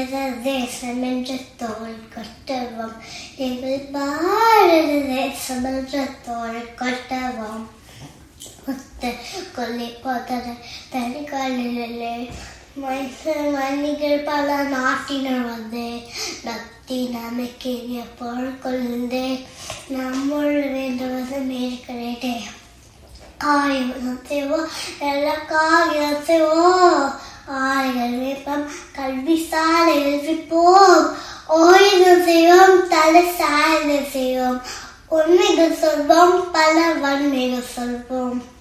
பாரத தேசம் என்ற தோல் கொட்டவும் எங்கள் பாரத தேசம் என்ற தோல் கொட்டவும் ஒத்த கொல்லி போதர தனிகளிலே மனிதர்கள் பல நாட்டினர் வந்து நத்தி நமக்கிய போல் கொண்டு நம்முள் வேண்டுவது மேற்கிறே காயம் செய்வோம் எல்லாம் காயம் செய்வோம் ஆய்கள் வேப்பம் கல்வி சாலை எழுப்பிப்போம் ஓய்வு செய்வோம் தலை சாய்ந்து செய்வோம் உண்மைகள் சொல்வோம் பல வன்மைகள் சொல்வோம்